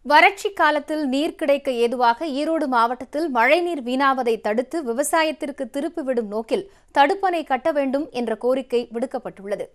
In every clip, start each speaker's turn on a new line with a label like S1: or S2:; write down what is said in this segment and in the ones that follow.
S1: வறட்சி காலத்தில் நீர் கிடைக்க ஏதுவாக ஈரோடு மாவட்டத்தில் மழைநீர் வீணாவதை தடுத்து விவசாயத்திற்கு திருப்பிவிடும் நோக்கில் தடுப்பணை கட்ட வேண்டும் என்ற கோரிக்கை விடுக்கப்பட்டுள்ளது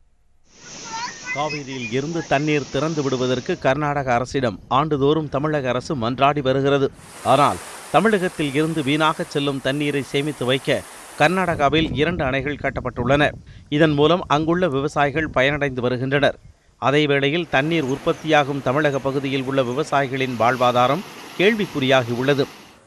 S2: காவிரியில் இருந்து தண்ணீர் திறந்து விடுவதற்கு கர்நாடக அரசிடம் ஆண்டுதோறும் தமிழக அரசு மன்றாடி வருகிறது ஆனால் தமிழகத்தில் இருந்து வீணாக செல்லும் தண்ணீரை சேமித்து வைக்க கர்நாடகாவில் இரண்டு அணைகள் கட்டப்பட்டுள்ளன இதன் மூலம் அங்குள்ள விவசாயிகள் பயனடைந்து வருகின்றனர் அதேவேளையில் தண்ணீர் உற்பத்தியாகும் தமிழக பகுதியில் உள்ள விவசாயிகளின் வாழ்வாதாரம் கேள்விக்குறியாகி உள்ளது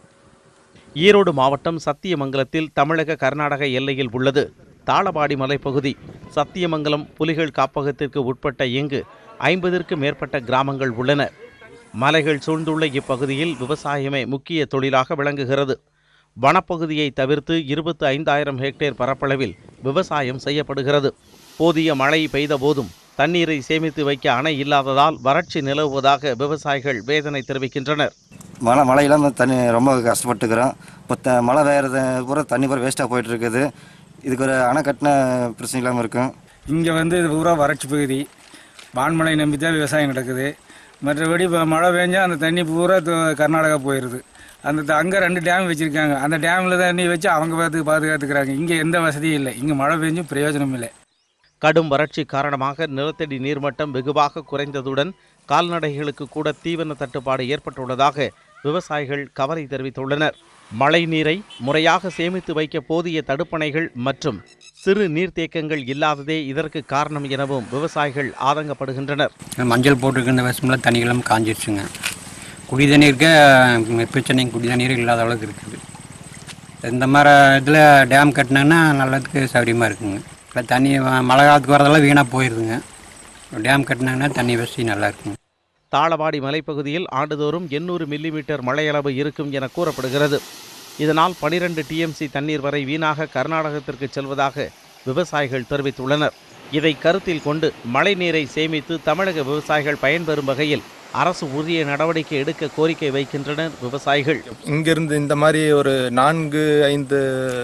S2: ஈரோடு மாவட்டம் சத்தியமங்கலத்தில் தமிழக கர்நாடக எல்லையில் உள்ளது தாளபாடி மலைப்பகுதி சத்தியமங்கலம் புலிகள் காப்பகத்திற்கு உட்பட்ட இங்கு ஐம்பதிற்கு மேற்பட்ட கிராமங்கள் உள்ளன மலைகள் சூழ்ந்துள்ள இப்பகுதியில் விவசாயமே முக்கிய தொழிலாக விளங்குகிறது வனப்பகுதியை தவிர்த்து இருபத்து ஐந்தாயிரம் ஹெக்டேர் பரப்பளவில் விவசாயம் செய்யப்படுகிறது போதிய மழை பெய்த போதும் தண்ணீரை சேமித்து வைக்க அணை இல்லாததால் வறட்சி நிலவுவதாக விவசாயிகள் வேதனை தெரிவிக்கின்றனர்
S3: மழை மழையெல்லாம் தண்ணி ரொம்ப கஷ்டப்பட்டுக்கிறோம் இப்போ த மழை பெய்யறது பூரா தண்ணி பூரா வேஸ்ட்டாக போயிட்டு இருக்குது இதுக்கு ஒரு அணை கட்டின பிரச்சனை இல்லாமல் இருக்கும்
S4: இங்கே வந்து இது பூரா வறட்சி பகுதி வான்மழை நம்பி தான் விவசாயம் நடக்குது மற்றபடி இப்போ மழை பெஞ்சா அந்த தண்ணி பூரா து- கர்நாடகா போயிடுது அந்த த- அங்கே ரெண்டு டேம் வச்சுருக்காங்க அந்த டேமில் தண்ணி வச்சு அவங்க பார்த்து பாதுகாத்துக்கிறாங்க இங்கே எந்த வசதியும் இல்லை இங்கே மழை பெஞ்சும் பிரயோஜனம் இல்லை
S2: கடும் வறட்சி காரணமாக நிலத்தடி நீர்மட்டம் வெகுவாக குறைந்ததுடன் கால்நடைகளுக்கு கூட தீவன தட்டுப்பாடு ஏற்பட்டுள்ளதாக விவசாயிகள் கவலை தெரிவித்துள்ளனர் மழை நீரை முறையாக சேமித்து வைக்க போதிய தடுப்பணைகள் மற்றும் சிறு நீர்த்தேக்கங்கள் இல்லாததே இதற்கு காரணம் எனவும் விவசாயிகள் ஆதங்கப்படுகின்றனர்
S5: மஞ்சள் போட்டிருக்கிற வருஷமெல்லாம் தண்ணிகளும் காஞ்சிருச்சுங்க குடி தண்ணீருக்கு பிரச்சனை குடி தண்ணீர் இல்லாத அளவுக்கு இருக்குது இந்த மாதிரி இதில் டேம் கட்டினாங்கன்னா நல்லதுக்கு சௌகரியமாக இருக்குங்க இப்போ தண்ணி வ- மழை காலத்துக்கு வரதெல்லாம் வீணாக போயிடுதுங்க டேம் கட்டினாங்கன்னா தண்ணி வசதி நல்லா இருக்குங்க
S2: தாளவாடி மலைப்பகுதியில் ஆண்டுதோறும் எண்ணூறு மில்லிமீட்டர் மழையளவு இருக்கும் என கூறப்படுகிறது இதனால் 12 டிஎம்சி தண்ணீர் வரை வீணாக கர்நாடகத்திற்கு செல்வதாக விவசாயிகள் தெரிவித்துள்ளனர் இதை கருத்தில் கொண்டு மழை நீரை சேமித்து தமிழக விவசாயிகள் பயன்பெறும் வகையில் அரசு உரிய நடவடிக்கை எடுக்க கோரிக்கை வைக்கின்றனர் விவசாயிகள்
S6: இங்கிருந்து இந்த மாதிரி ஒரு நான்கு ஐந்து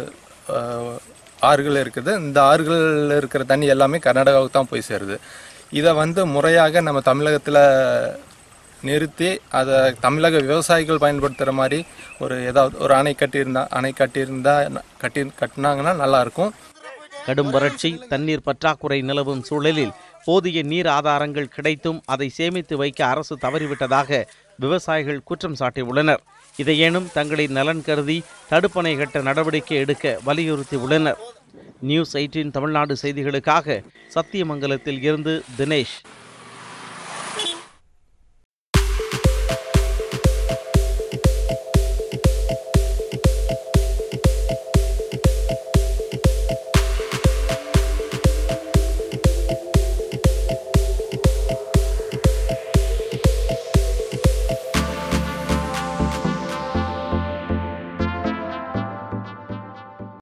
S6: அஹ், ஆறுகள் இருக்குது இந்த ஆறுகளில் இருக்கிற தண்ணி எல்லாமே கர்நாடகாவுக்கு தான் போய் சேருது இதை வந்து முறையாக நம்ம தமிழகத்தில் நிறுத்தி அதை தமிழக விவசாயிகள் பயன்படுத்துகிற மாதிரி ஒரு ஏதாவது ஒரு அணை கட்டியிருந்தா அணை கட்டியிருந்தா கட்டி கட்டினாங்கன்னா நல்லாயிருக்கும்
S2: கடும் வறட்சி தண்ணீர் பற்றாக்குறை நிலவும் சூழலில் போதிய நீர் ஆதாரங்கள் கிடைத்தும் அதை சேமித்து வைக்க அரசு தவறிவிட்டதாக விவசாயிகள் குற்றம் சாட்டியுள்ளனர் இதையேனும் தங்களின் நலன் கருதி தடுப்பணை கட்ட நடவடிக்கை எடுக்க வலியுறுத்தி உள்ளனர் நியூஸ் எயிட்டீன் தமிழ்நாடு செய்திகளுக்காக சத்தியமங்கலத்தில் இருந்து தினேஷ்